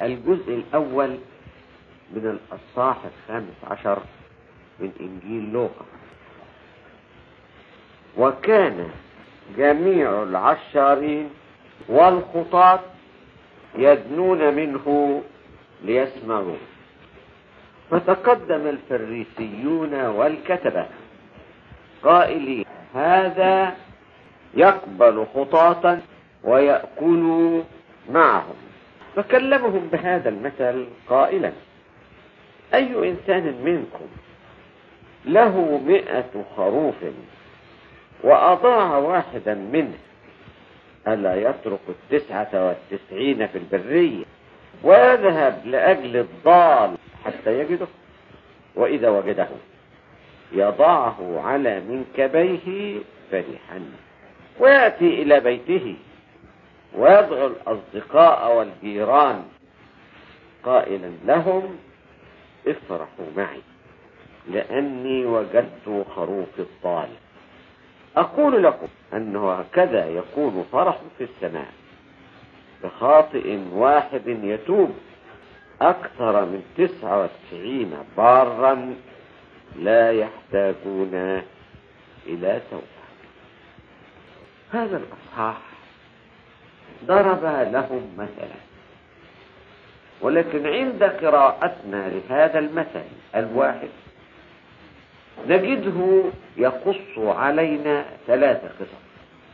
الجزء الأول من الأصحاح الخامس عشر من إنجيل لوقا وكان جميع العشارين والخطاة يدنون منه ليسمعوا فتقدم الفريسيون والكتبة قائلين هذا يقبل خطاة ويأكل معهم فكلمهم بهذا المثل قائلا أي إنسان منكم له مئة خروف وأضاع واحدا منه ألا يترك التسعة والتسعين في البرية ويذهب لأجل الضال حتى يجده وإذا وجده يضعه على منكبيه فرحا ويأتي إلى بيته ويدعو الأصدقاء والجيران قائلا لهم افرحوا معي لأني وجدت خروف الضال أقول لكم أنه هكذا يكون فرح في السماء بخاطئ واحد يتوب أكثر من تسعة وتسعين بارا لا يحتاجون إلى توبة هذا الأصحاح ضرب لهم مثلا ولكن عند قراءتنا لهذا المثل الواحد نجده يقص علينا ثلاثة قصص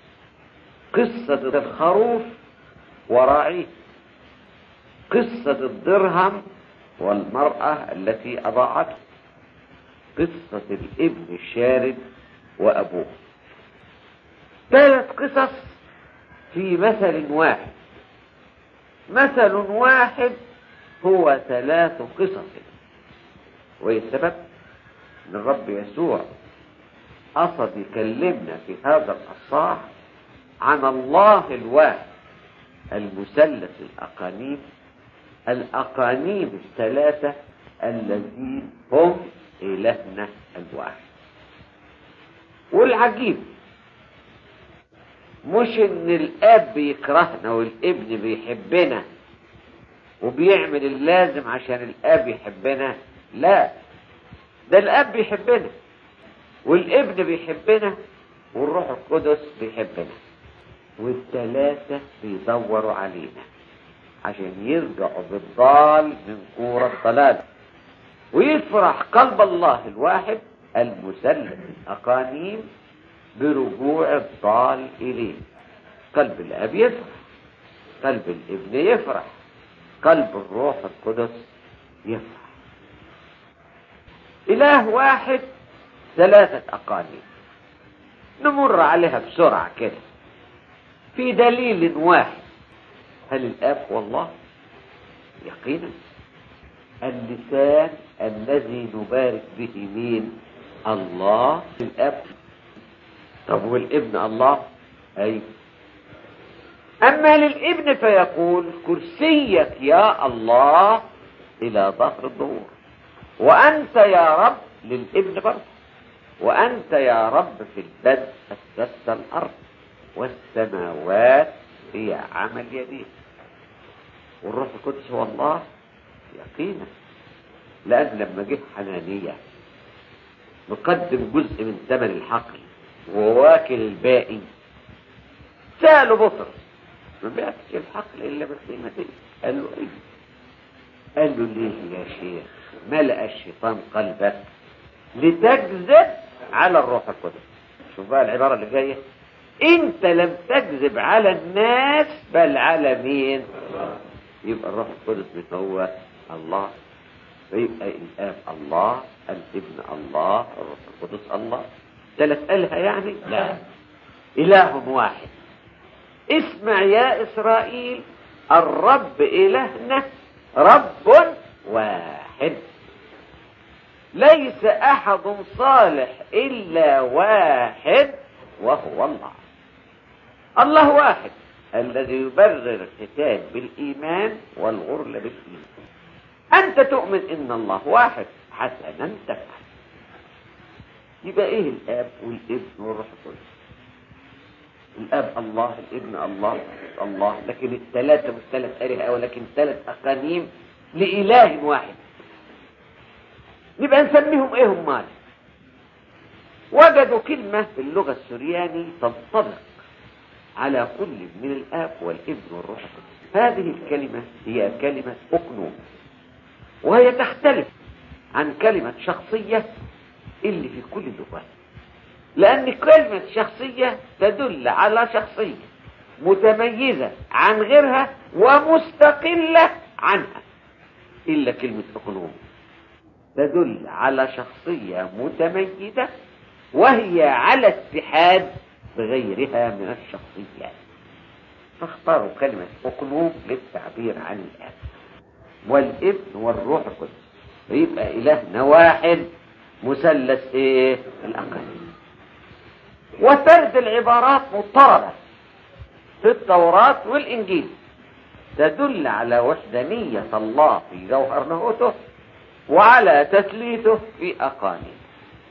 قصة الخروف وراعيه قصة الدرهم والمرأة التي أضاعته قصة الابن الشارد وأبوه ثلاث قصص في مثل واحد مثل واحد هو ثلاث قصص والسبب ان الرب يسوع قصد يكلمنا في هذا الاصحاح عن الله الواحد المثلث الاقانيم الاقانيم الثلاثه الذين هم الهنا الواحد والعجيب مش ان الاب بيكرهنا والابن بيحبنا وبيعمل اللازم عشان الاب يحبنا لا ده الاب بيحبنا والابن بيحبنا والروح القدس بيحبنا والثلاثة بيدوروا علينا عشان يرجعوا بالضال من كورة الضلال ويفرح قلب الله الواحد المسلم الأقانيم برجوع الضال إليه قلب الأب يفرح قلب الابن يفرح قلب الروح القدس يفرح إله واحد ثلاثة أقانيم نمر عليها بسرعة كده في دليل واحد هل الآب هو الله يقينا اللسان الذي نبارك به مين الله الأب طب والابن الله أي أما للابن فيقول كرسيك يا الله إلى ظهر الظهور وأنت يا رب للابن برضه وأنت يا رب في البدء أسست الأرض والسماوات هي عمل يديك والروح القدس هو الله يقينا لأن لما جه حنانية مقدم جزء من ثمن الحقل وواكل الباقي سأله بطرس ما بيأكلش الحقل إلا بقيمتين قال له إيه قال له ليه يا شيخ ملأ الشيطان قلبك لتكذب على الروح القدس شوف بقى العبارة اللي جاية انت لم تكذب على الناس بل على مين يبقى الروح القدس من هو الله ويبقى الاب الله الابن الله الروح القدس الله ثلاث آلهة يعني لا إله واحد اسمع يا إسرائيل الرب إلهنا رب واحد ليس أحد صالح إلا واحد وهو الله الله واحد الذي يبرر الختان بالإيمان والغرل بالإيمان أنت تؤمن إن الله واحد حسنا تفعل يبقى إيه الآب والابن والروح القدس الآب الله الابن الله الله لكن الثلاثة مش ثلاث آلهة ولكن ثلاث أقانيم لإله واحد نبقى نسميهم ايه هم وجدوا كلمة في اللغة السرياني تنطبق على كل من الآب والابن والروح القدس هذه الكلمة هي كلمة أقنوم وهي تختلف عن كلمة شخصية اللي في كل اللغات لأن كلمة شخصية تدل على شخصية متميزة عن غيرها ومستقلة عنها إلا كلمة أقنوم تدل على شخصية متميزة وهي على اتحاد بغيرها من الشخصيات فاختاروا كلمة أقنوم للتعبير عن الآب والابن والروح القدس فيبقى إلهنا واحد مثلث إيه الأقانيم وسرد العبارات مضطردة في التوراة والإنجيل تدل على وحدانية الله في جوهر لاهوته وعلى تثليثه في أقانيم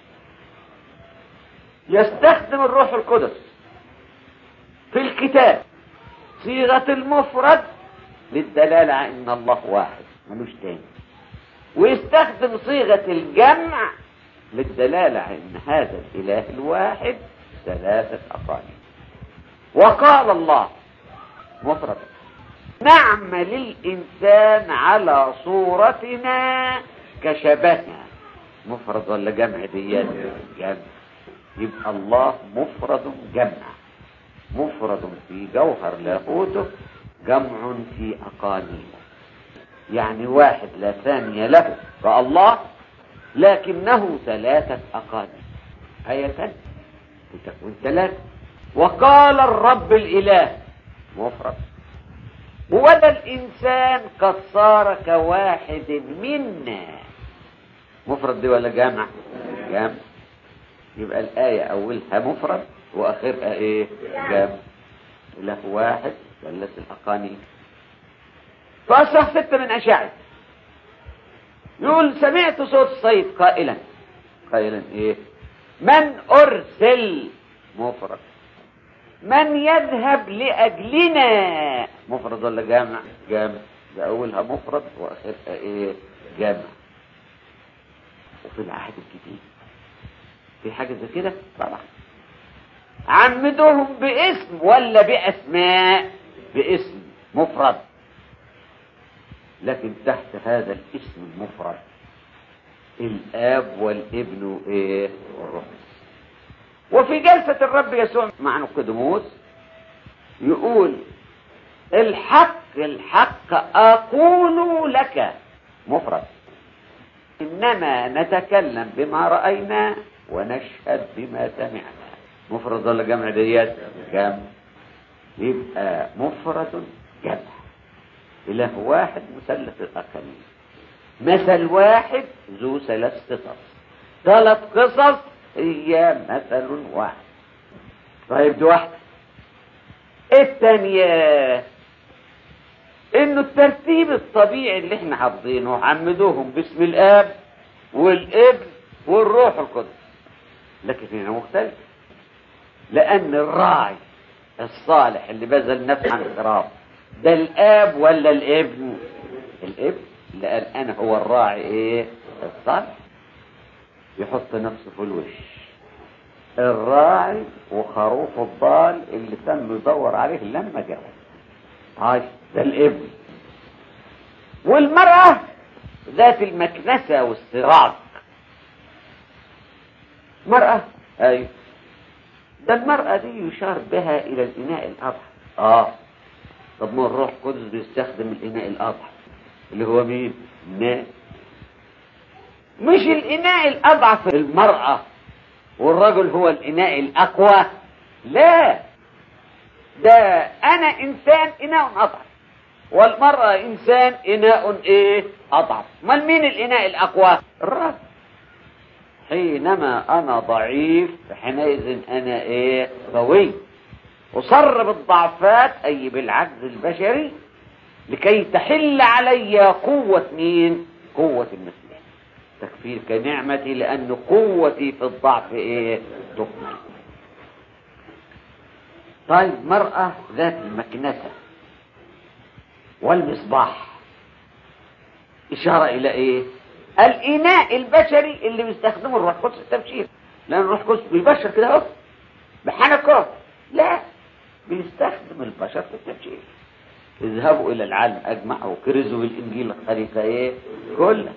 يستخدم الروح القدس في الكتاب صيغة المفرد للدلالة على ان الله واحد ملوش تاني ويستخدم صيغة الجمع للدلالة على ان هذا الاله الواحد ثلاثة اقانيم وقال الله مفرد نعمل الانسان على صورتنا كشبهنا مفرد ولا جمع ديات جمع يبقى الله مفرد جمع مفرد في جوهر لاهوته جمع في أقانيمه يعني واحد لا ثاني له فالله لكنه ثلاثة أقانيم آية تكون ثلاثة وقال الرب الإله مفرد ولا الإنسان قد صار كواحد منا مفرد دي ولا جامع جامع يبقى الآية أولها مفرد وآخرها إيه جامع إله واحد ثلاث الأقانيم فأصح ستة من أشاعر يقول سمعت صوت الصيد قائلا قائلا إيه من أرسل مفرد من يذهب لأجلنا مفرد ولا جامع جامع ده أولها مفرد وآخرها إيه جامع وفي العهد الجديد في حاجة زي كده طبعا عمدوهم باسم ولا بأسماء باسم مفرد لكن تحت هذا الاسم المفرد الآب والابن إيه والروح وفي جلسة الرب يسوع مع نقدموس يقول الحق الحق أقول لك مفرد إنما نتكلم بما رأينا ونشهد بما سمعنا مفرد ولا جمع ديات جمع يبقى مفرد جمع إله واحد مثلث الأقانيم مثل واحد ذو ثلاث قصص ثلاث قصص هي مثل واحد طيب دي واحدة الثانية انه الترتيب الطبيعي اللي احنا حافظينه عمدوهم باسم الاب والابن والروح القدس لكن هنا مختلف لان الراعي الصالح اللي بذل نفسه عن الخراف ده الاب ولا الابن الابن اللي قال انا هو الراعي ايه الصالح يحط نفسه في الوش الراعي وخروف الضال اللي تم يدور عليه لما جاء هاي ده الابن والمرأة ذات المكنسة والصراط مرأة ايوه ده المرأة دي يشار بها إلى الإناء الأضحى آه طب ما الروح القدس بيستخدم الإناء الأضحى اللي هو مين؟ الماء مش الإناء الأضعف المرأة والرجل هو الإناء الأقوى لا ده أنا إنسان إناء أضعف والمرأة إنسان إناء إيه أضعف ما مين الإناء الأقوى الرجل حينما أنا ضعيف حينئذ أنا إيه قوي أصر بالضعفات أي بالعجز البشري لكي تحل علي قوة مين قوة المسيح تكفير كنعمتي لأن قوتي في الضعف إيه تكمل طيب مرأة ذات المكنسة والمصباح إشارة إلى إيه؟ الإناء البشري اللي بيستخدمه الروح القدس في التبشير لأن الروح القدس بيبشر كده أهو بحنكه لا بيستخدم البشر في التبشير اذهبوا إلى العالم أجمع وكرزوا بالإنجيل الخليقة إيه؟ كلها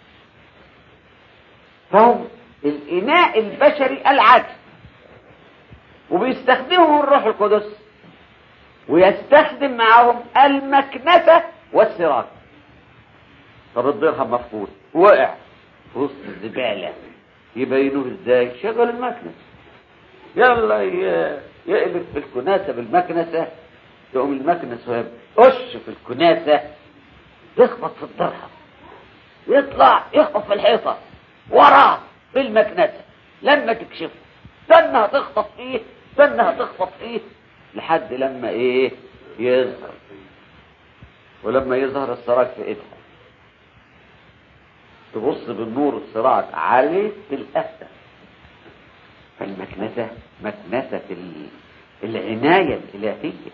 فهم الإناء البشري العادي وبيستخدمهم الروح القدس ويستخدم معهم المكنسة والسراج طب الدرهم مفقود وقع في وسط الزبالة يبينوه ازاي شغل المكنسة يلا يقلب في الكناسة بالمكنسة تقوم المكنسة وهي قش في الكناسة تخبط في الدرهم يطلع يخبط في الحيطة وراه في المكنسة لما تكشفه استنى هتخبط فيه استنى هتخبط فيه لحد لما ايه يظهر ولما يظهر السراج في ايدها تبص بالنور السراج عليه تلقاه فالمكنسة مكنسة العناية الإلهية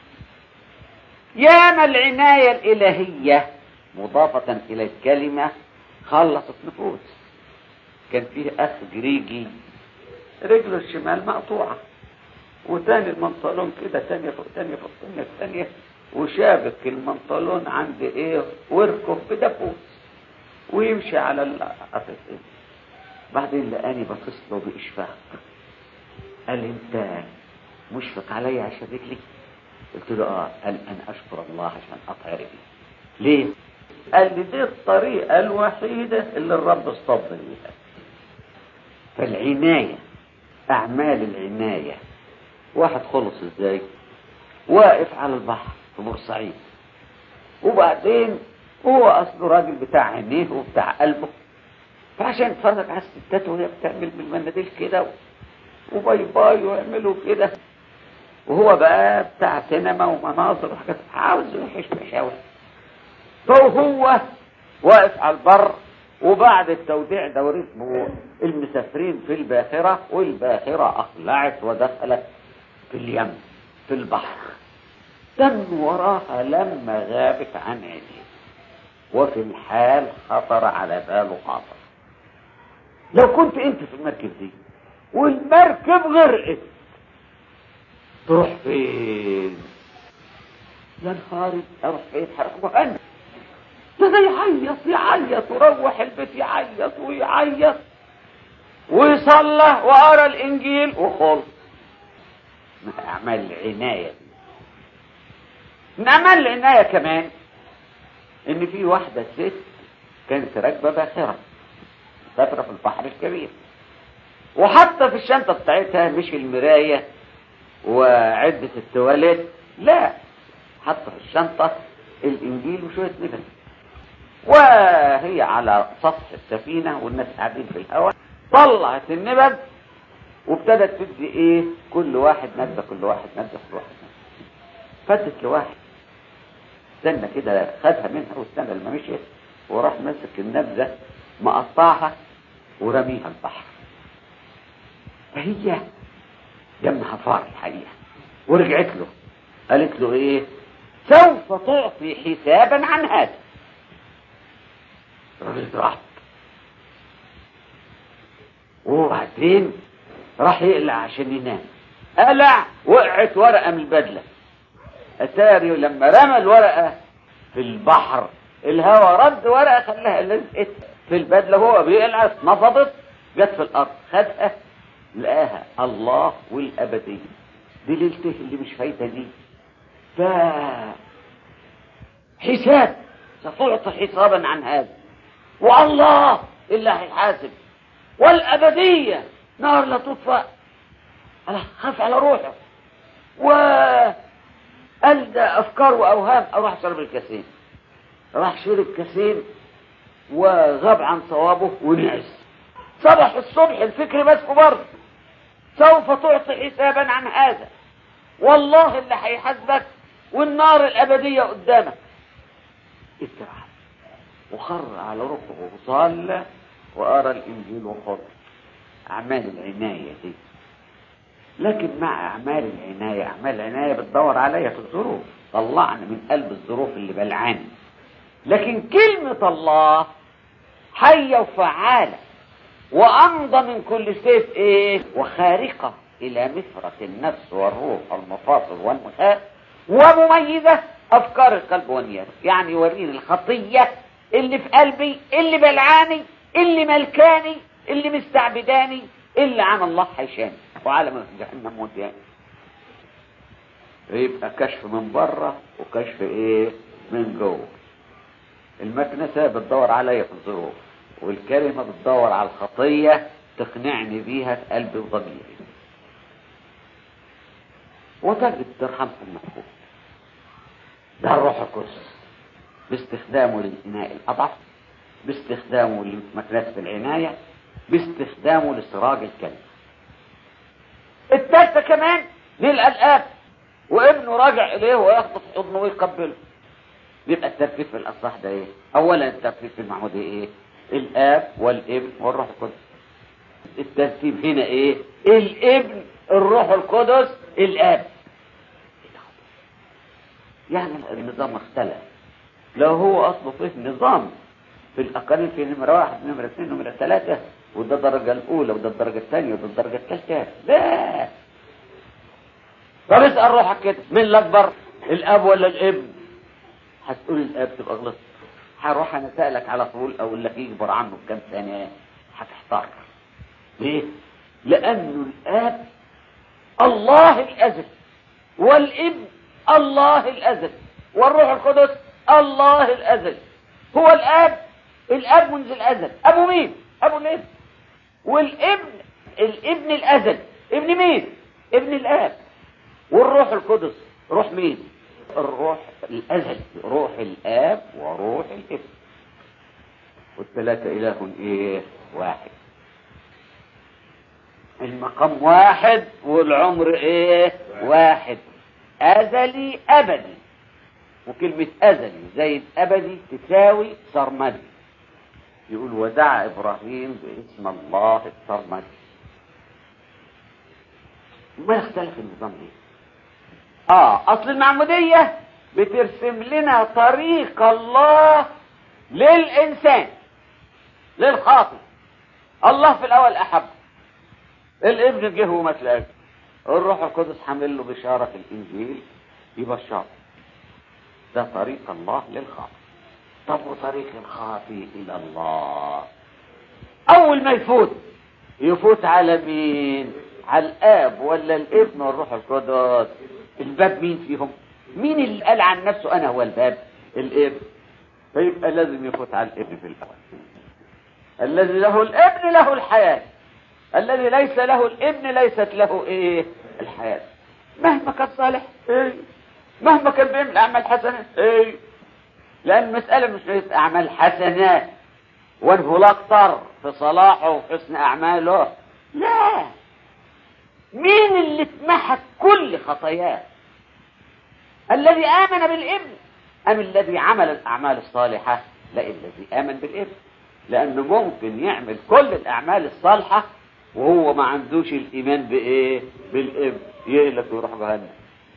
ياما العناية الإلهية مضافة إلى الكلمة خلصت نفوس كان فيه أخ جريجي رجله الشمال مقطوعة وتاني المنطلون كده تانية فوق تانية فوق تانية تانية وشابك المنطلون عند ايه وركب بدفوس ويمشي على القفصين بعدين لقاني باصص له بإشفاق قال لي انت مشفق عليا عشان رجلي قلت له اه قال انا اشكر الله عشان قطع رجلي ليه قال لي دي الطريقة الوحيدة اللي الرب اصطاد بيها فالعناية أعمال العناية واحد خلص ازاي واقف على البحر في بورسعيد وبعدين هو اصله راجل بتاع عينيه وبتاع قلبه فعشان يتفرج على الستات وهي بتعمل بالمناديل كده وباي باي ويعملوا كده وهو بقى بتاع سينما ومناظر وحاجات عاوز يحش مشاوي فهو واقف على البر وبعد التوديع دوري اسمه المسافرين في الباخرة والباخرة أقلعت ودخلت في اليم في البحر تم وراها لما غابت عن عينيه وفي الحال خطر على باله خاطر لو كنت انت في المركب دي والمركب غرقت تروح فين يا نهاري اروح فين حرق جهنم ده يعيط يعيط وروح البيت يعيط ويعيط ويصلى وقرا الانجيل وخلص من اعمال العنايه دي من اعمال العنايه كمان ان في واحده ست كانت راكبه باخره مسافره في البحر الكبير وحاطه في الشنطه بتاعتها مش المرايه وعده التواليت لا حاطه في الشنطه الانجيل وشويه نبذ وهي على سطح السفينه والناس قاعدين في الهواء طلعت النبذ وابتدت تدي ايه كل واحد نبذه كل واحد نبذه كل واحد نبذه فدت لواحد استنى كده خدها منها واستنى لما مشيت وراح ماسك النبذه مقطعها ورميها البحر فهي دمها فار الحقيقه ورجعت له قالت له ايه سوف تعطي حسابا عن هذا الراجل ضرب وبعدين راح يقلع عشان ينام قلع وقعت ورقة من البدلة أتاري لما رمى الورقة في البحر الهواء رد ورقة خلاها لزقت في البدلة وهو بيقلع اتنفضت جت في الأرض خدها لقاها الله والأبدية دي ليلته اللي مش فايتة دي ف حساب ستعطي حسابا عن هذا والله اللي هيحاسب والأبدية نار لا تطفأ أنا خاف على روحه و قال ده أفكار وأوهام أروح أشرب الكاسين راح شرب كاسين وغاب عن صوابه ونعس صبح الصبح الفكر مسكه برضه سوف تعطي حسابا عن هذا والله اللي هيحاسبك والنار الأبدية قدامك اترعب وخر على ركبه وصلى وقرا الانجيل وخر اعمال العنايه دي لكن مع أعمال العناية أعمال العناية بتدور عليا في الظروف طلعني من قلب الظروف اللي بلعاني لكن كلمة الله حية وفعالة وأمضى من كل سيف إيه وخارقة إلى مفرة النفس والروح والمفاصل والمخاخ ومميزة أفكار القلب والنيات يعني يوريني الخطية اللي في قلبي اللي بلعاني اللي ملكاني اللي مستعبداني اللي عن الله حيشاني وعلى ما في جهنم ودياني يبقى كشف من بره وكشف ايه من جوه المكنسة بتدور عليا في الظروف والكلمة بتدور على الخطية تقنعني بيها في قلبي وضميري وتجد ترحم في المفهوم ده الروح القدس باستخدامه للإناء الأضعف باستخدامه لمكنسة العناية باستخدامه لسراج الكلمة الثالثة كمان نلقى الآب وابنه راجع إليه ويخبط حضنه ويقبله يبقى الترتيب في الأصح ده إيه؟ أولا الترتيب في المعمودية إيه؟ الآب والابن والروح القدس الترتيب هنا إيه؟ الابن الروح القدس الآب يعني النظام اختلف لو هو أصله فيه نظام في الأقل في نمرة واحد نمرة اثنين نمرة ثلاثة وده الدرجة الأولى وده الدرجة الثانية وده الدرجة الثالثة لا طب اسأل روحك كده مين الأكبر الأب ولا الابن هتقول الأب تبقى غلط هروح أنا أسألك على طول أقول لك يكبر عنه بكام سنة هتحتار ليه؟ لأنه الآب الله الأزل والابن الله الأزل والروح القدس الله الأزل هو الآب الآب منذ الأزل أبو مين؟ أبو الابن والابن الابن الأزل ابن مين؟ ابن الآب والروح القدس روح مين؟ الروح الأزل روح الآب وروح الابن والثلاثة إله إيه؟ واحد المقام واحد والعمر إيه؟ واحد أزلي أبدي وكلمة أزلي زي أبدي تساوي سرمدي يقول ودعا إبراهيم باسم الله السرمدي ما يختلف النظام ليه آه أصل المعمودية بترسم لنا طريق الله للإنسان للخاطئ الله في الأول أحب الابن جه وما تلاقيه الروح القدس حامل له بشارة في الإنجيل يبشر ده طريق الله للخاطئ طب وطريق الخاطئ إلى الله أول ما يفوت يفوت على مين على الآب ولا الابن والروح القدس الباب مين فيهم مين اللي قال عن نفسه أنا هو الباب الابن فيبقى لازم يفوت على الابن في الأول الذي له الابن له الحياة الذي ليس له الابن ليست له ايه الحياة مهما كان صالح ايه مهما كان بيعمل اعمال حسنة ايه لان المسألة مش مسألة اعمال حسنات وانه اكتر في صلاحه وحسن اعماله لا مين اللي اتمحت كل خطاياه الذي امن بالابن ام الذي عمل الاعمال الصالحة لا الذي امن بالابن لانه ممكن يعمل كل الاعمال الصالحة وهو ما عندوش الايمان بايه بالابن يهلك ويروح جهنم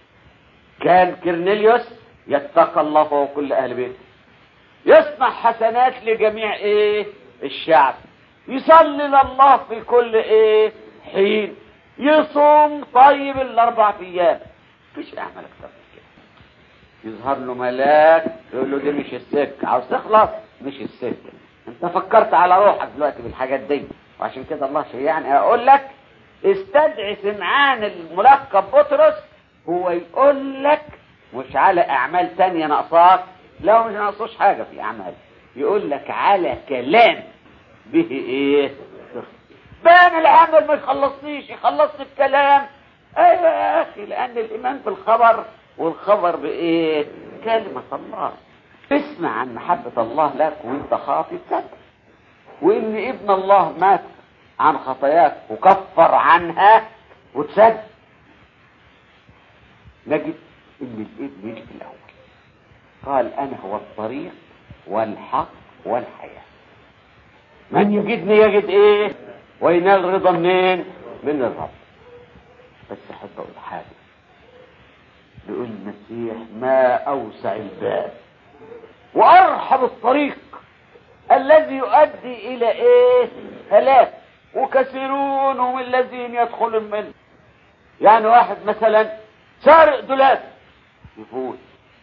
كان كرنيليوس يتقى الله فهو كل اهل بيته يصنع حسنات لجميع ايه الشعب يصلي لله في كل ايه حين يصوم طيب الاربع ايام مفيش اعمال اكتر من كده يظهر له ملاك يقول له دي مش السكه عاوز تخلص مش السكه انت فكرت على روحك دلوقتي بالحاجات دي وعشان كده الله يعني اقول لك استدعي سمعان الملقب بطرس هو يقول لك مش على اعمال تانية ناقصاك لا مش ناقصوش حاجة في اعمال يقول لك على كلام به ايه بان العمل ما يخلصنيش يخلصني الكلام ايوه يا اخي لان الايمان بالخبر والخبر بايه كلمة الله اسمع عن محبة الله لك وانت خاطي تصدق وان ابن الله مات عن خطاياك وكفر عنها وتصدق نجد ان الابن يجي في الاول قال انا هو الطريق والحق والحياة من يجدني يجد ايه وينال رضا منين من الرب بس احب اقول حاجه بيقول المسيح ما اوسع الباب وارحب الطريق الذي يؤدي الى ايه هلاك وكثيرون هم الذين يدخلون منه يعني واحد مثلا سارق دولاب يفوت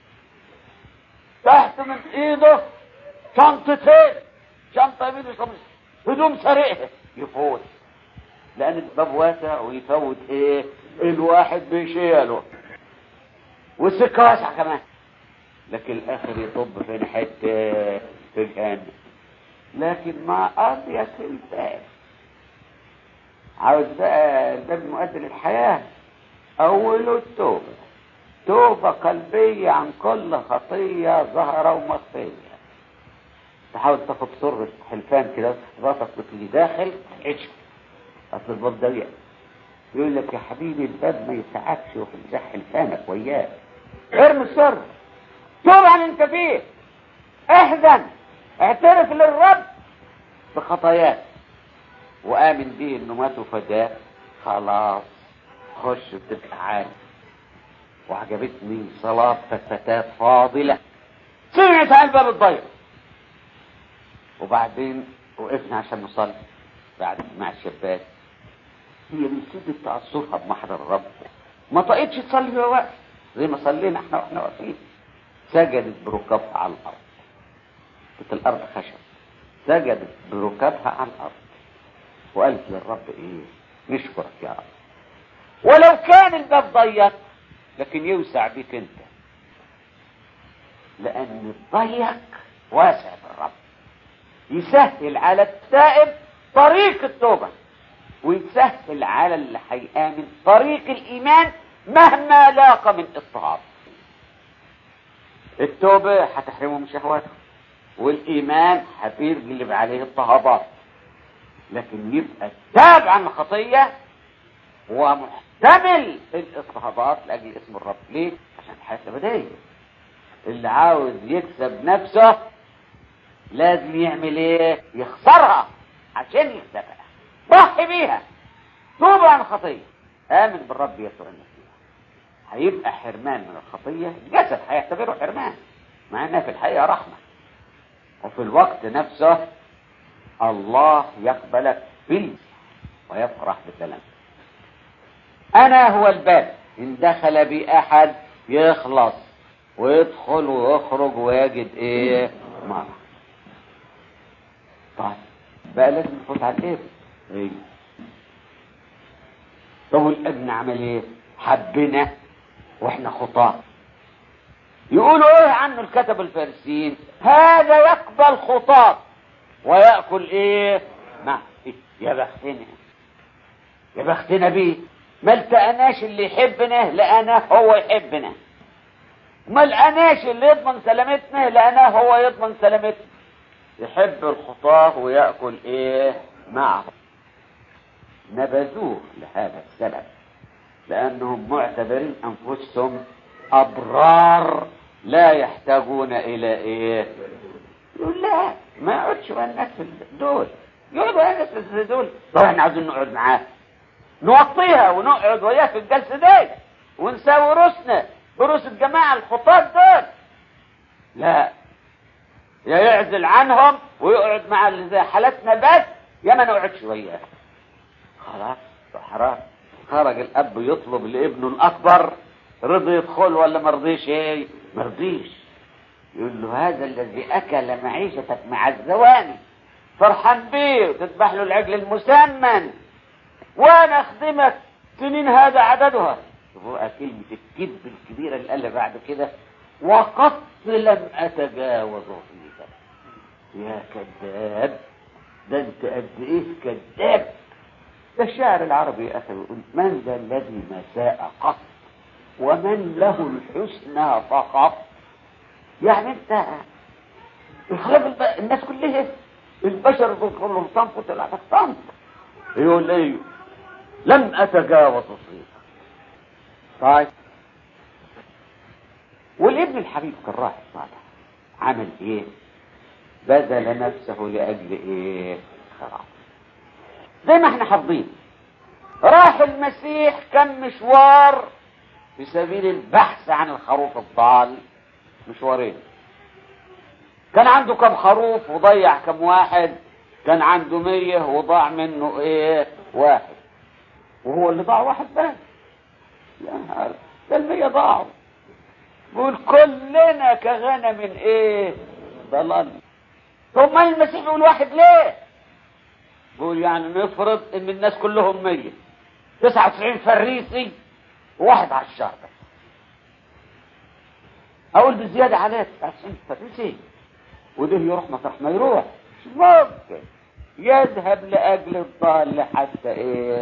تحت من ايده شنطتين شنطه يمين وشنطه هدوم سارقها يفوت لان الباب واسع ويفوت ايه الواحد بيشيله والسكه واسعه كمان لكن الاخر يطب في حته في جهنم لكن ما اضيق الباب عاوز بقى الباب مؤدي للحياه اوله التوبه توبه قلبيه عن كل خطيه ظاهره ومخفيه تحاول تاخد سر حلفان كده راسك وتيجي داخل عشق اصل الباب ضيق يقول لك يا حبيبي الباب ما يسعكش وفي حلفانك وياك ارمي السر توب عن انت فيه احزن اعترف للرب بخطاياك وامن به انه مات وفداك خلاص خش وتبقى عالي وعجبتني صلاة فتاة فاضلة سمعت على الباب الضيق وبعدين وقفنا عشان نصلي بعد مع الشباب هي من شدة تأثرها بمحضر الرب ما طقتش تصلي وهي واقفة زي ما صلينا احنا واحنا واقفين سجدت بركبها على الأرض كانت الأرض خشب سجدت بركبها على الأرض وقالت للرب ايه نشكرك يا رب ولو كان الباب ضيق لكن يوسع بيك انت لان الضيق واسع بالرب يسهل على التائب طريق التوبة ويسهل على اللي هيآمن طريق الإيمان مهما لاقى من اضطهاد التوبة هتحرمه من شهواته والإيمان هيغلب عليه اضطهادات لكن يبقى تاب عن الخطية ومحتمل الاضطهادات لأجل اسم الرب ليه؟ عشان الحياة الأبدية اللي عاوز يكسب نفسه لازم يعمل ايه؟ يخسرها عشان يكسبها ضحي بيها توب عن الخطية آمن بالرب يسوع المسيح هيبقى حرمان من الخطية الجسد هيعتبره حرمان مع انها في الحقيقة رحمة وفي الوقت نفسه الله يقبلك فيه ويفرح بسلام انا هو الباب ان دخل بي احد يخلص ويدخل ويخرج ويجد ايه مرة طيب بقى لازم نفوت على الابن ايه طب والابن عمل ايه حبنا واحنا خطاه يقولوا ايه عنه الكتب الفارسيين هذا يقبل خطاه ويأكل ايه مع إيه؟ يا بختنا يا بختنا بيه ما التقناش اللي يحبنا لأنا هو يحبنا ما لقناش اللي يضمن سلامتنا لأنا هو يضمن سلامتنا يحب الخطاه ويأكل ايه معه نبذوه لهذا السبب لأنهم معتبرين أنفسهم أبرار لا يحتاجون إلى إيه يقول لا ما يقعدش مع الناس في دول يقعدوا الناس في دول طب احنا عاوزين نقعد معاه نوطيها ونقعد وياه في الجلسة دي ونساوي روسنا بروس الجماعة الخطاة دول لا يا يعزل عنهم ويقعد مع اللي زي حالتنا بس يا ما نقعدش وياه خلاص حرام خرج الاب يطلب لابنه الاكبر رضي يدخل ولا ما رضيش ايه ما رضيش يقول له هذا الذي اكل معيشتك مع الزواني فرحان بيه وتذبح له العجل المسمن وانا اخدمك سنين هذا عددها شوفوا كلمة الكذب الكبيرة اللي قالها بعد كده وقد لم اتجاوز فيك يا كذاب ده انت قد ايه كذاب ده الشاعر العربي يا اخي يقول من ذا الذي ما ساء قط ومن له الحسنى فقط يعني انت الخلاف الناس كلها البشر دول كلهم صنف وطلع صنف يقول ايه لم اتجاوز صيغه طيب والابن الحبيب كالراعي الصالح عمل ايه بذل نفسه لاجل ايه خلاص زي ما احنا حافظين راح المسيح كم مشوار في سبيل البحث عن الخروف الضال مشوارين كان عنده كم خروف وضيع كم واحد كان عنده مية وضاع منه ايه واحد وهو اللي ضاع واحد بس يا نهار ده المية ضاعوا قول كلنا كغنم ايه ضلال ثم المسيح يقول واحد ليه قول يعني نفرض ان الناس كلهم مية تسعة وتسعين فريسي وواحد عشار بس اقول بالزيادة عليه تسعة وتسعين فريسي وده يروح مطرح ما يروح مش ممكن يذهب لأجل الضال حتى ايه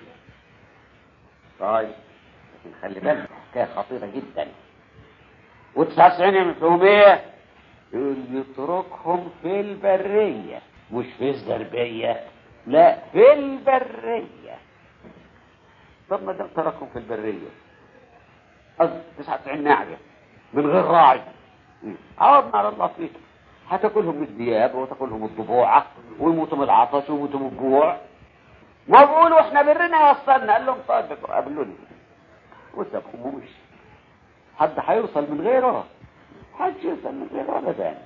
طيب لكن خلي بالك حكاية خطيرة جدا وتسعة وتسعين فيهم ايه يقول يتركهم في البرية مش في الزربية لا في البرية طب ما دام تركهم في البرية قصد 99 ناعية من غير راعي عوضنا على الله فيك هتاكلهم الدياب وتاكلهم الضبوعة ويموتوا من العطش ويموتوا من الجوع وبقولوا احنا برنا وصلنا قال لهم طيب قابلوني وسابهم ومشي حد هيوصل من غيره حد يوصل من غيره ابدا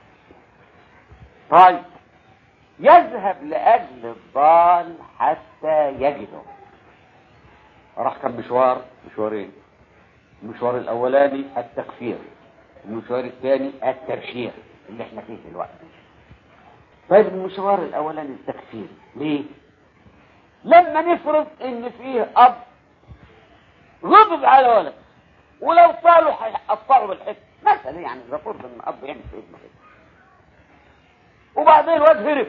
طيب يذهب لاجل الضال حتى يجده راح كم مشوار مشوارين المشوار الاولاني التكفير المشوار الثاني التبشير اللي احنا فيه دلوقتي طيب المشوار الاولاني التكفير ليه لما نفرض ان فيه اب غضب على ولد ولو طالوا هيقطعوا بالحس مثلا يعني اذا فرض ان اب يعمل في ابنه كده وبعدين الواد هرب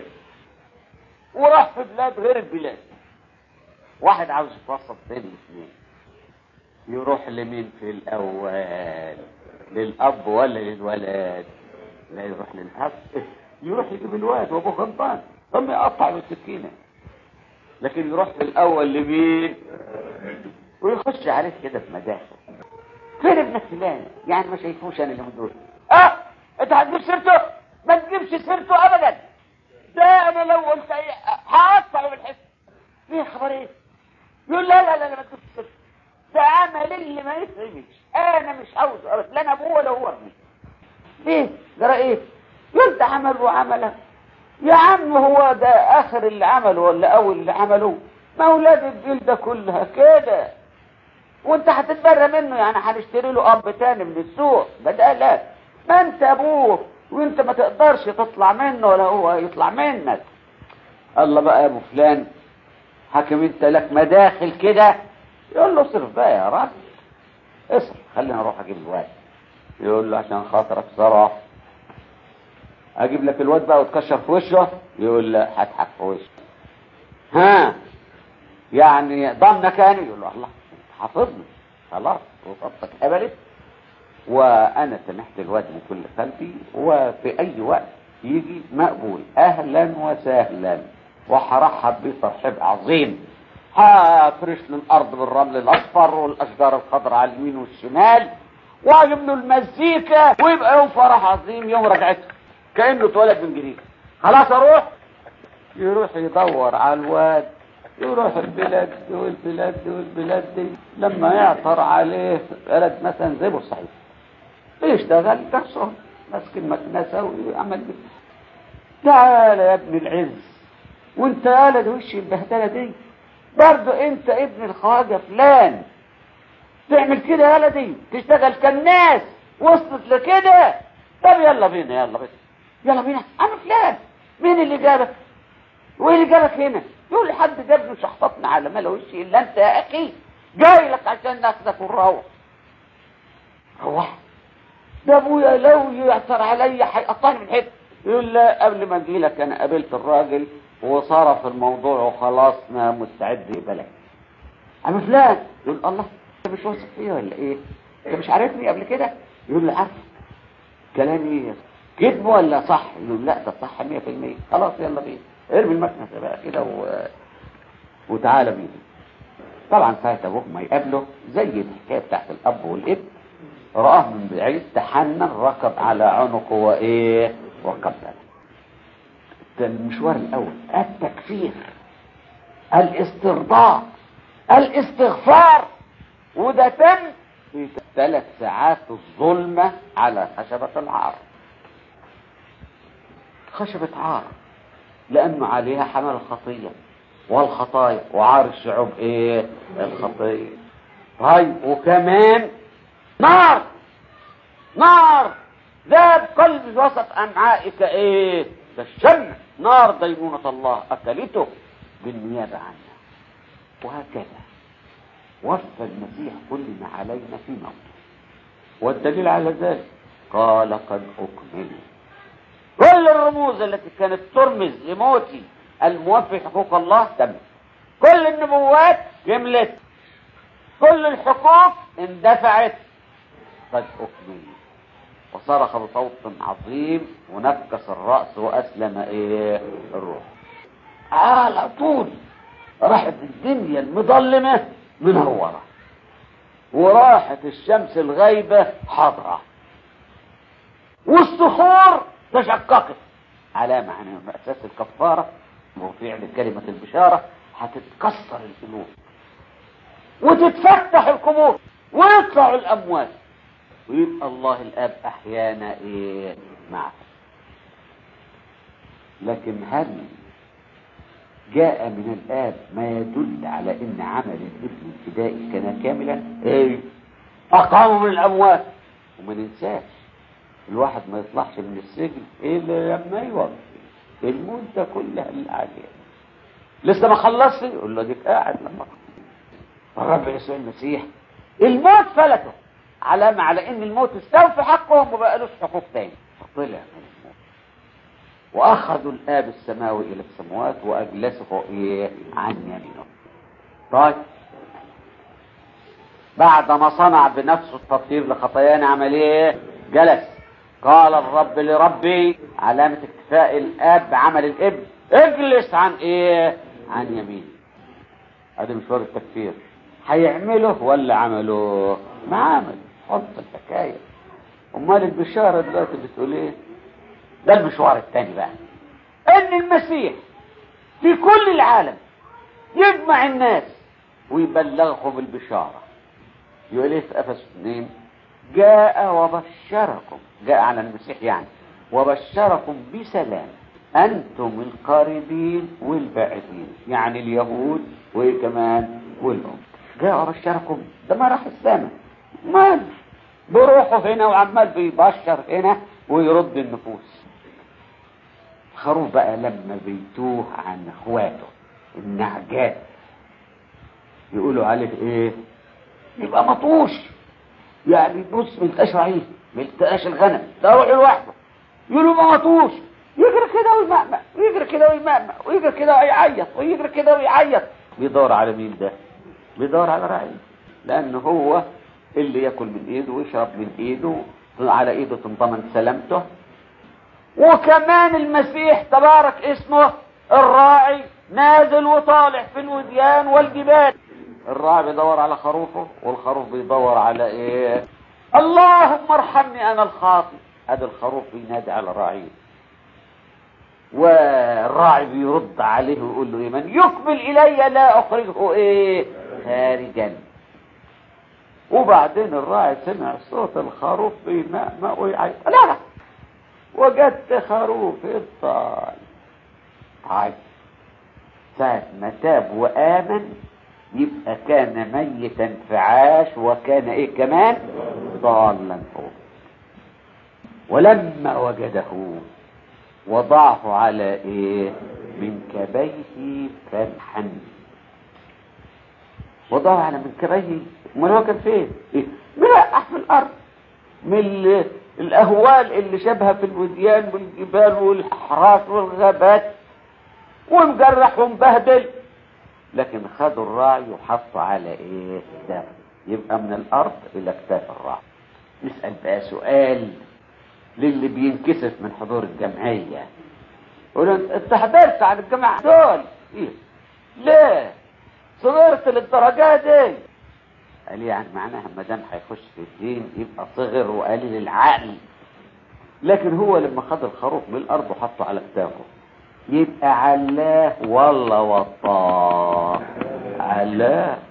وراح في بلاد غير البلاد واحد عاوز يتوسط بين الاثنين يروح لمين في الاول للاب ولا للولد لا يروح للاب يروح يجيب الواد وابوه غلطان ثم يقطع بالسكينه لكن يروح في الاول لمين ويخش عليه كده بمداخل فين ابنك فلان يعني ما شايفوش انا اللي دول اه انت هتجيب سيرته ما تجيبش سيرته ابدا ده انا لو قلت ايه هقطعه بالحس ليه خبر ايه يقول لا لا لا لا ما تجيبش سيرته ده عمل اللي ما يفهمش انا مش عاوز ابدا لا انا ابوه ولا هو ابني ليه جرى ايه يقول ده عمل وعمله يا عم هو ده اخر اللي عمله ولا اول اللي عمله ما اولاد الجيل ده كلها كده وانت هتتبرى منه يعني هنشتري له اب تاني من السوق بدالك ما انت ابوه وانت ما تقدرش تطلع منه ولا هو يطلع منك الله بقى يا ابو فلان حاكم انت لك مداخل كده يقول له اصرف بقى يا راجل اصرف خلينا اروح اجيب الواد يقول له عشان خاطرك صراحه اجيب لك الواد بقى وتكشر في وشه يقول لا هضحك في وشه ها يعني ضمن كان يقول له الله حافظني خلاص وصفتك قبلت وانا سمحت الواد من كل قلبي وفي اي وقت يجي مقبول اهلا وسهلا وهرحب بيه ترحيب عظيم هفرش له الارض بالرمل الاصفر والاشجار الخضراء على اليمين والشمال واجيب له المزيكا ويبقى يوم فرح عظيم يوم رجعته كانه اتولد من جديد خلاص اروح يروح يدور على الواد يروح البلاد دي والبلاد دي والبلاد دي لما يعثر عليه بلد مثلا زي بورسعيد يشتغل كسر ماسك المكنسة ويعمل بيه تعال يا ابن العز وانت يا ده وش البهدلة دي برضه انت ابن الخواجة فلان تعمل كده يا دي تشتغل كالناس وصلت لكده طب يلا بينا يلا بينا يلا بينا انا فلان مين اللي جابك وايه اللي جابك هنا يقول لي حد جابني شحططنا على ملا وشي الا انت يا اخي جاي لك عشان ناخدك ونروح روح ده ابويا لو يعثر عليا هيقطعني من حته يقول لا قبل ما اجي لك انا قابلت الراجل وصرف الموضوع وخلاص انا مستعد يقبلك عم فلان يقول الله انت مش واثق فيا ولا ايه انت مش عارفني قبل كده يقول لي عارف كلامي كذب ولا صح يقول لا ده صح 100% خلاص يلا بينا ارمي المكنسه بقى كده و... وتعالى بينا طبعا ساعة ابوه ما يقابله زي الحكايه بتاعت الاب والابن رآه من بعيد تحنن ركض على عنقه وايه وقبله ده المشوار الاول التكفير الاسترضاء الاستغفار وده تم في ثلاث ساعات الظلمة على خشبة العار خشبة عار لأنه عليها حمل الخطية والخطايا وعار الشعوب ايه الخطية طيب وكمان نار نار ذاب قلب وسط امعائك ايه ده الشمع نار دينونة الله اكلته بالنيابة عنها وهكذا وفى المسيح كل ما علينا في موته والدليل على ذلك قال قد اكمل كل الرموز التي كانت ترمز لموتي الموفي حقوق الله تم كل النبوات جملت كل الحقوق اندفعت قد اكمل وصرخ بصوت عظيم ونكس الرأس وأسلم إيه الروح على طول راحت الدنيا المظلمة منورة وراحت الشمس الغيبة حاضرة والصخور تشققت علامة عن أساس الكفارة وفعل كلمة البشارة هتتكسر القلوب وتتفتح القبور ويطلعوا الأموات ويبقى الله الاب احيانا ايه معه لكن هل جاء من الاب ما يدل على ان عمل الابن الفدائي كان كاملا ايه اقاموا من الاموات وما ننساش الواحد ما يطلعش من السجن الا لما يوفي المدة كلها اللي عليه لسه ما خلصش يقول له ديك قاعد لما الرب يسوع المسيح الموت فلته علامة على ان الموت استوفي حقهم وما بقالوش حقوق تاني فطلع من الموت واخذوا الاب السماوي الى السماوات واجلسه ايه عن يمينه طيب بعد ما صنع بنفسه التطهير لخطايانا عمل ايه جلس قال الرب لربي علامة اكتفاء الاب بعمل الابن اجلس عن ايه عن يمينه ادي مشوار التكفير هيعمله ولا عمله ما عمل حط الحكاية امال البشارة دلوقتي بتقول ايه ده المشوار الثاني بقى ان المسيح في كل العالم يجمع الناس ويبلغهم البشارة يقول ايه في افس 2 جاء وبشركم جاء على المسيح يعني وبشركم بسلام انتم القريبين والبعيدين يعني اليهود وكمان والام جاء وبشركم ده ما راح السماء مال بروحه هنا وعمال بيبشر هنا ويرد النفوس الخروف بقى لما بيتوه عن اخواته النعجات يقولوا عليه ايه يبقى مطوش يعني بص ملتقاش رعيه ملتقاش الغنم ده روح لوحده يقولوا ما مطوش يجري كده ويمأمأ ويجري كده ويمأمأ ويجري كده ويعيط ويجري كده ويعيط بيدور على مين ده بيدور على رعيه لان هو اللي ياكل من ايده ويشرب من ايده على ايده تنضمن سلامته وكمان المسيح تبارك اسمه الراعي نازل وطالع في الوديان والجبال الراعي بيدور على خروفه والخروف بيدور على ايه اللهم ارحمني انا الخاطئ هذا الخروف بينادي على راعيه والراعي بيرد عليه ويقول له ايه من يقبل الي لا اخرجه ايه خارجا وبعدين الراعي سمع صوت الخروف بيمأمأ ويعيط لا لا وجدت خروف الطال طيب ساعة ما تاب وآمن يبقى كان ميتا فعاش وكان ايه كمان ضالا فوق ولما وجده وضعه على ايه من كبيه فرحا وضعه على من كبيه امال هو كان فين إيه؟ ملقح في الارض من ال- الاهوال اللي شبه في الوديان والجبال والاحراف والغابات ومجرح ومبهدل لكن خدوا الراعي وحطوا على ايه ده يبقى من الارض الى كتاف الراعي نسال بقى سؤال للي بينكسف من حضور الجمعيه يقول له انت حضرت عن الجماعه دول إيه؟ ليه صغرت للدرجه دي قال لي يعني معناها ما دام هيخش في الدين يبقى صغر وقليل العقل لكن هو لما خد الخروف من الارض وحطه على كتافه يبقى علاه ولا وطاه علاه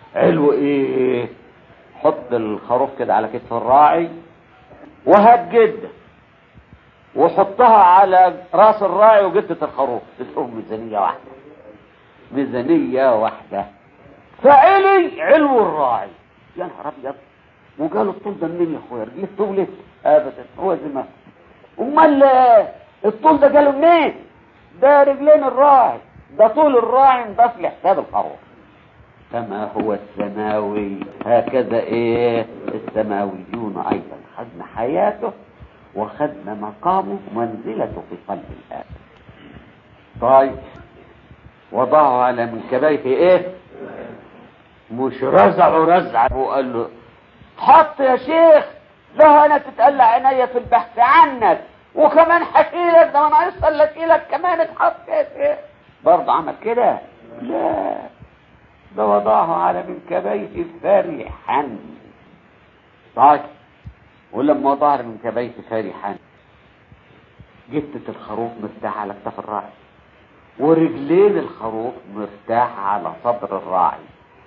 علو ايه حط الخروف كده على كتف الراعي وهات جده وحطها على راس الراعي وجدة الخروف تسقهم ميزانية واحدة ميزانية واحدة فعلي علو الراعي يا نهار ابيض وقالوا الطول ده منين يا اخويا رجليه طولت ابدا هو زي ما امال الطول ده قالوا منين ده رجلين الراعي ده طول الراعي انضاف لحساب الخروف كما هو السماوي هكذا ايه السماويون ايضا خدنا حياته وخدنا مقامه ومنزلته في قلب الآب طيب وضعه على منكبيه ايه مش رزعه رزع وقال له حط يا شيخ ده انا تتقلع عينيا في البحث عنك وكمان حكيلك ده انا لك لك كمان اتحط يا شيخ برضه عمل كده لا ده وضعه على منكبيه فرحا طيب ولما ظهر من كبيت فرحا جتة الخروف مرتاحة على كتف الراعي ورجلين الخروف مرتاحة على صدر الراعي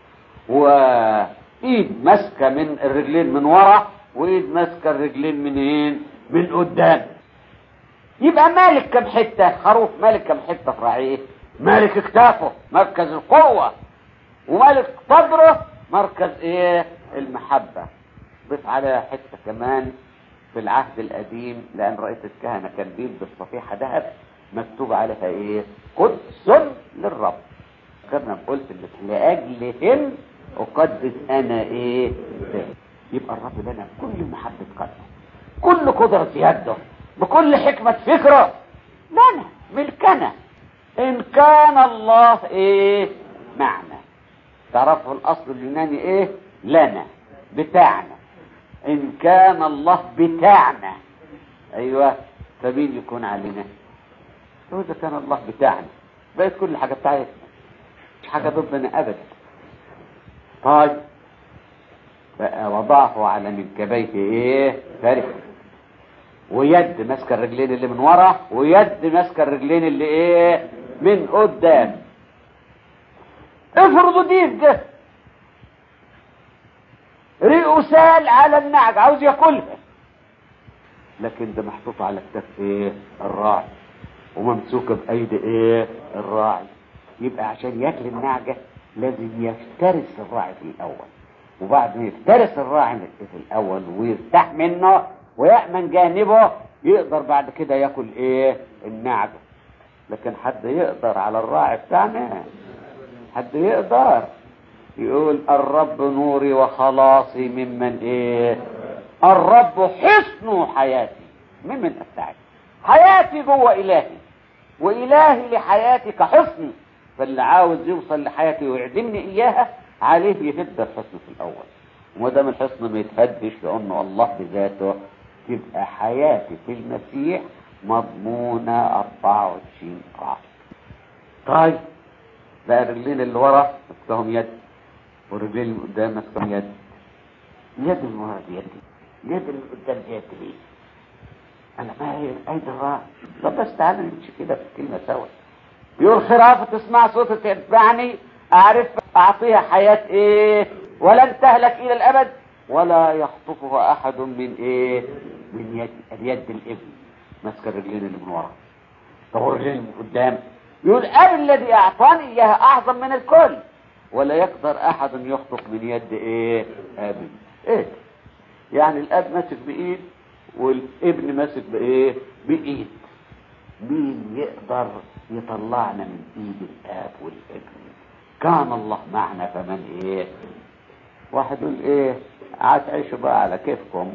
وايد ماسكة من الرجلين من ورا وايد ماسكة الرجلين منين من قدام يبقى مالك كم حتة خروف مالك كم حتة في راعيه مالك اكتافه مركز القوة ومالك صدره مركز ايه المحبة ضيف عليها حته كمان في العهد القديم لان رئيس الكهنه كان بيلبس صفيحه ذهب مكتوب عليها ايه قدس للرب كنا قلت لاجلهم اقدس انا ايه ده يبقى الرب لنا بكل محبه قلبه كل قدره يده بكل حكمه فكره لنا ملكنا ان كان الله ايه معنا تعرفوا الاصل اليوناني ايه لنا بتاعنا ان كان الله بتاعنا ايوه فمين يكون علينا اذا كان الله بتاعنا بقت كل حاجه بتاعتنا مش حاجه ضدنا ابدا طيب وضعه على منكبيه ايه فرح ويد ماسكه الرجلين اللي من ورا ويد ماسكه الرجلين اللي ايه من قدام افرضوا دي ده ريقه سال على النعج عاوز ياكلها لكن ده محطوط على كتاف ايه الراعي وممسوكه بايدي ايه الراعي يبقى عشان ياكل النعجه لازم يفترس الراعي في الاول وبعد ما يفترس الراعي في الاول ويرتاح منه ويأمن جانبه يقدر بعد كده ياكل ايه النعجه لكن حد يقدر على الراعي بتاعنا حد يقدر يقول الرب نوري وخلاصي ممن ايه الرب حصن حياتي ممن ابتعد حياتي جوه الهي والهي لحياتي كحصن فاللي عاوز يوصل لحياتي ويعدمني اياها عليه يهد الحصن في الاول وما دام الحصن ما يتهدش لانه الله بذاته تبقى حياتي في المسيح مضمونة 24 قاع طيب بقى الرجلين اللي ورا مسكهم يد والرجلين اللي قدام ماسكهم يد اليد اللي ورا دي يدي اليد اللي قدام دي يد ليه؟ انا ما هي ايد الراعي طب بس تعالى نمشي كده في كلمه سوا يقول خرافة تسمع صوتي تتبعني اعرف اعطيها حياة ايه ولن تهلك الى الابد ولا يخطفها احد من ايه من يد اليد الابن ماسكه الرجلين اللي من ورا طب الرجلين اللي من قدام يقول اب الذي اعطاني اياها اعظم من الكل ولا يقدر احد يخطف من يد ايه ابي ايه يعني الاب ماسك بايد والابن ماسك بايه بايد مين يقدر يطلعنا من ايد الاب والابن كان الله معنا فمن ايه واحد يقول ايه هتعيشوا بقى على كيفكم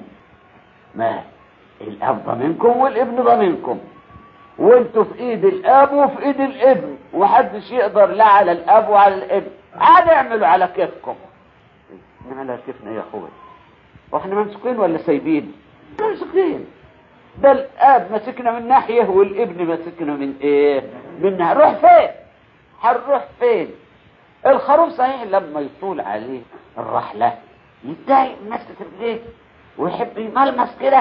ما الاب ضامنكم والابن ضامنكم وانتوا في ايد الاب وفي ايد الابن ومحدش يقدر لا على الاب وعلى الابن عاد اعملوا على كيفكم على كيفنا يا اخوي واحنا ممسوكين ولا سايبين ممسوكين ده الاب ماسكنا من ناحيه والابن ماسكنا من ايه من ناحية. روح فين هنروح فين الخروف صحيح لما يطول عليه الرحله يتضايق من مسكه رجليه ويحب يملمس كده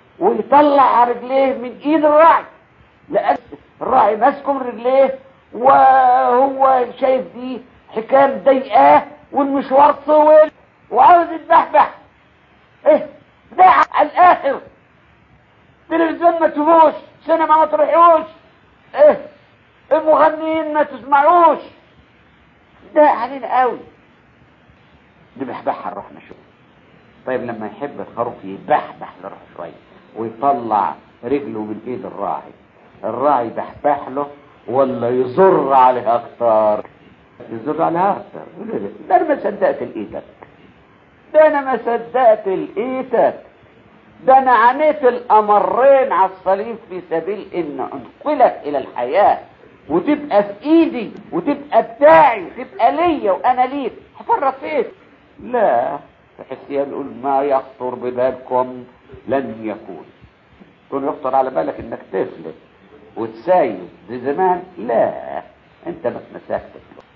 ويطلع رجليه من ايد الراعي لان الراعي ماسكه من رجليه وهو شايف دي حكايه مضايقاه والمشوار طويل وعاوز يتبحبح ايه ده على الاخر تلفزيون ما تشوفوش سينما ما تروحوش ايه المغنيين ما تسمعوش ده علينا قوي نبحبحها نروح نشوف طيب لما يحب الخروف يبحبح نروح شويه ويطلع رجله من ايد الراعي الراعي يبحبح له ولا يزر عليه اكتر يزر عليها اكتر ده انا ما صدقت الايدك ده انا ما صدقت الايدك ده انا عانيت الامرين على الصليب في سبيل ان انقلك الى الحياه وتبقى في ايدي وتبقى بتاعي وتبقى ليا وانا ليك هفرط فيك لا تحسيها بيقول ما يخطر ببالكم لن يكون كون يخطر على بالك انك تفلت وتسايب زي زمان لا انت ما اتمسكت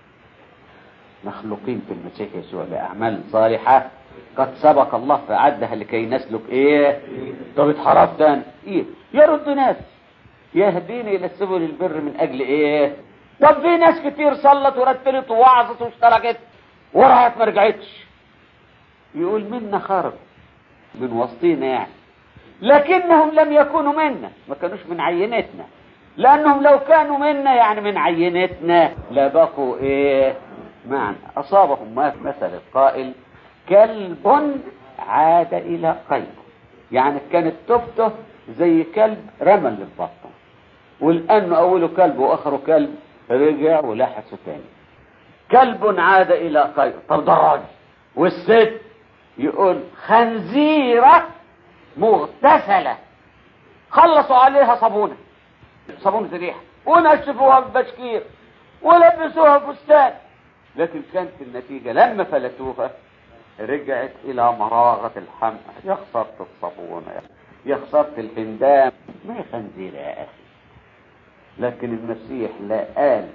مخلوقين في المسيح يسوع باعمال صالحه قد سبق الله فعدها لكي نسلك ايه طب اتحرفت انا ايه يرد ناس يهديني الى سبل البر من اجل ايه طب في ناس كتير صلت ورتلت ووعظت واشتركت وراحت ما رجعتش يقول منا خرج من وسطينا يعني لكنهم لم يكونوا منا ما كانوش من عينتنا لانهم لو كانوا منا يعني من عينتنا لبقوا ايه معنا اصابهم ما مثل القائل كلب عاد الى قيده يعني كانت تفته زي كلب رمى اللي في بطنه ولانه اوله كلب واخره كلب رجع ولحسه تاني كلب عاد الى قيده طب ده الراجل والست يقول خنزيره مغتسله خلصوا عليها صابونه صابونه ريحه ونشفوها ببشكير ولبسوها فستان لكن كانت النتيجه لما فلتوها رجعت الى مراغه الحمى يا خساره الصابونه يا خساره الحندام ما هي خنزيره يا اخي لكن المسيح لا قال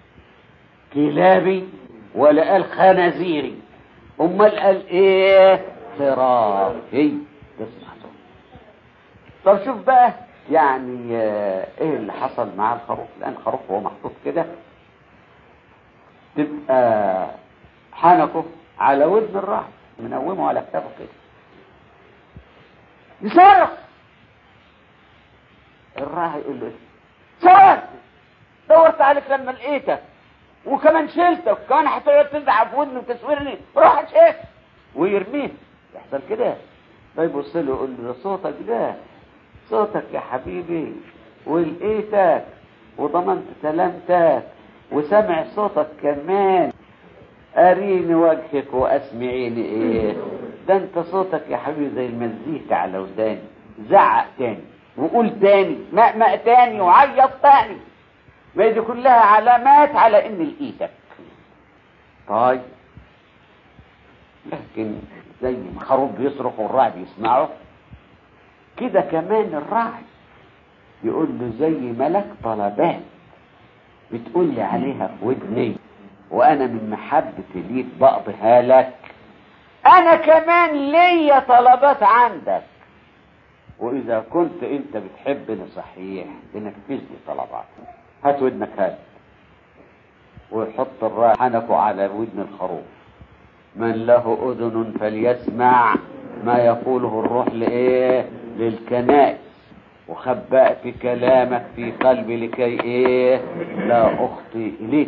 كلابي ولا قال خنازيري امال قال ايه خرافي تسمع طب شوف بقى يعني ايه اللي حصل مع الخروف لان الخروف هو محطوط كده تبقى حنكه على ودن الراعي منومه على كتافه كده يصرخ الراعي يقول له صرخ دورت عليك لما لقيتك وكمان شلتك وكمان هتقعد تزعق في ودني وتسويرني روح شيخ ويرميه يحصل كده فيبص له يقول له ده صوتك ده صوتك يا حبيبي ولقيتك وضمنت سلامتك وسمع صوتك كمان أريني وجهك وأسمعيني إيه ده أنت صوتك يا حبيبي زي المزيكا على وداني زعق تاني وقول تاني مأمأ تاني وعيط تاني ما دي كلها علامات على إن لقيتك طيب لكن زي ما خروف بيصرخ والراعي بيسمعه كده كمان الراعي يقول له زي ملك طلبات بتقول لي عليها في ودني وانا من محبتي ليك بقضيها لك انا كمان ليا طلبات عندك واذا كنت انت بتحبني صحيح تنفذ لي طلبات هات ودنك هات ويحط الراعي حنكه على ودن الخروف من له اذن فليسمع ما يقوله الروح لايه للكنائس وخبأت كلامك في قلبي لكي ايه لا اخطي اليك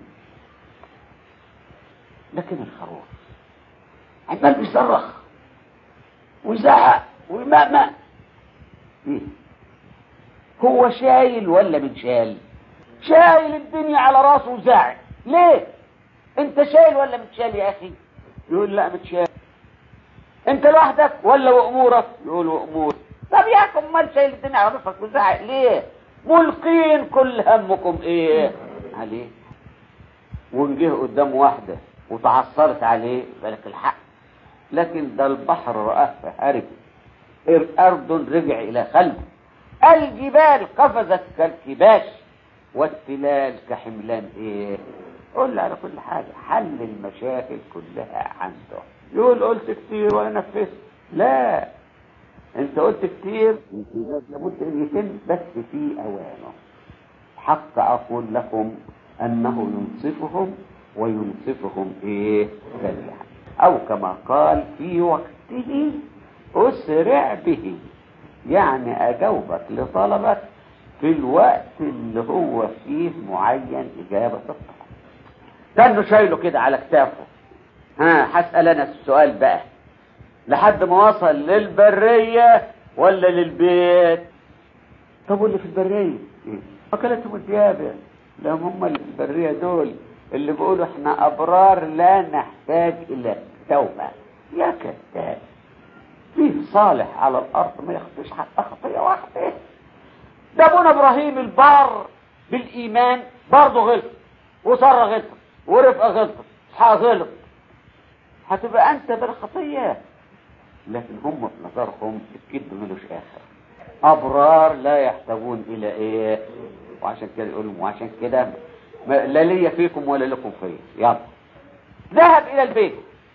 لكن الخروف عمال بيصرخ ويزعق ويمأمأ ايه هو شايل ولا من شايل شايل الدنيا على راسه وزاعق ليه انت شايل ولا متشال يا اخي يقول لا متشال انت لوحدك ولا وامورك يقول وامور طب يا اخي امال شايل الدنيا على راسك وزعق ليه ملقين كل همكم ايه عليه ونجه قدام واحده وتعثرت عليه بالك الحق لكن ده البحر رآه فهرب الأردن رجع إلى خلفه الجبال قفزت كالكباش والتلال كحملان ايه قول على كل حاجة حل المشاكل كلها عنده يقول قلت كتير وانا نفذت لا انت قلت كتير لابد ان يتم بس في اوانه حق اقول لكم انه ينصفهم وينصفهم ايه جميعا او كما قال في وقته اسرع به يعني اجاوبك لطلبك في الوقت اللي هو فيه معين اجابة الطلب كانه شايله كده على كتافه ها هسأل انا السؤال بقى لحد ما وصل للبرية ولا للبيت طب واللي في البرية إيه؟ اكلتهم الديابة يعني. لا هم اللي في البرية دول اللي بيقولوا احنا ابرار لا نحتاج الى توبة يا كذاب فيه صالح على الارض ما يخطيش حتى خطية واحدة ده ابونا ابراهيم البار بالايمان برضه غلط وساره غلط ورفقه غلط اسحاق غلط هتبقى انت بالخطيه لكن هم في نظرهم الكذب ملوش اخر ابرار لا يحتاجون الى ايه وعشان كده يقولوا وعشان كده لا ليا فيكم ولا لكم فيا يلا ذهب الى البيت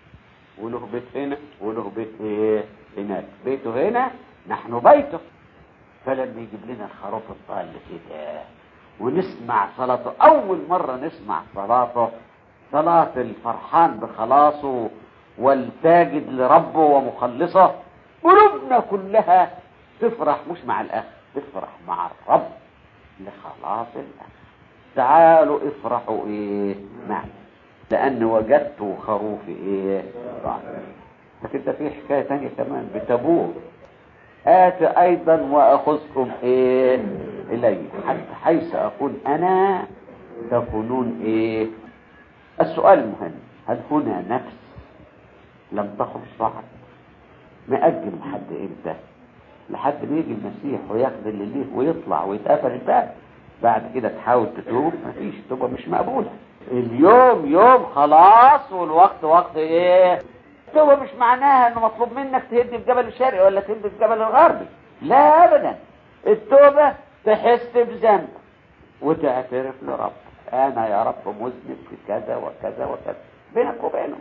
وله بيت هنا وله بيت ايه هناك بيته هنا نحن بيته فلما يجيب لنا الخروف الضال كده ونسمع صلاته اول مرة نسمع صلاته صلاة الفرحان بخلاصه والساجد لربه ومخلصه قلوبنا كلها تفرح مش مع الاخ تفرح مع الرب لخلاص الاخ تعالوا افرحوا ايه معي لان وجدت خروف ايه ضعف لكن ده في حكايه ثانيه كمان بتبوه آت أيضا وأخذكم إيه إلي حتى حيث أقول أنا تكونون إيه السؤال المهم هل هنا نفس لم تخرج بعد نأجل لحد إمتى لحد ما يجي المسيح وياخد اللي ليه ويطلع ويتقفل الباب بعد كده تحاول تتوب مفيش توبة مش مقبولة اليوم يوم خلاص والوقت وقت ايه التوبة مش معناها انه مطلوب منك تهد في جبل الشرقي ولا تهد في جبل الغربي لا ابدا التوبة تحس بذنب وتعترف لرب انا يا رب مذنب في كذا وكذا وكذا بينك وبينه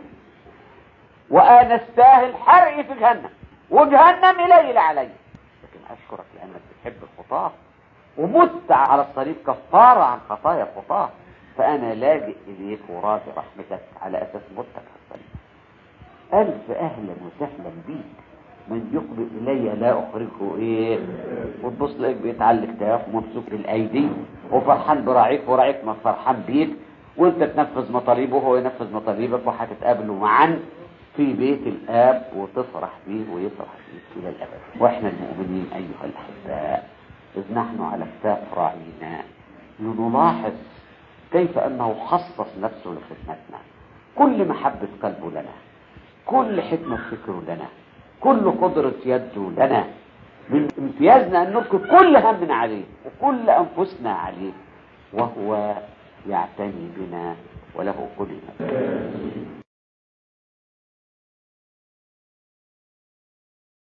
وانا استاهل حرقي في جهنم وجهنم الي علي لكن اشكرك لانك بتحب الخطاه ومت على الصليب كفارة عن خطايا الخطاه فانا لاجئ اليك وراضي رحمتك على اساس متك على الصليب ألف أهلا وسهلا بيك من يقبل إلي لا أخرجه إيه وتبص لك بيتعلق كتاف وممسوك بالأيدي وفرحان براعيك وراعيك فرحان بيك وانت تنفذ مطالبه وهو ينفذ مطالبك وهتتقابلوا معا في بيت الآب وتفرح بيه ويفرح بيك إلى الأبد وإحنا المؤمنين أيها الأحباء إذ نحن على كتاف راعينا لنلاحظ كيف أنه خصص نفسه لخدمتنا كل محبة قلبه لنا كل حكمة فكره لنا كل قدرة يده لنا من امتيازنا أن نلقي كل همنا عليه وكل أنفسنا عليه وهو يعتني بنا وله كل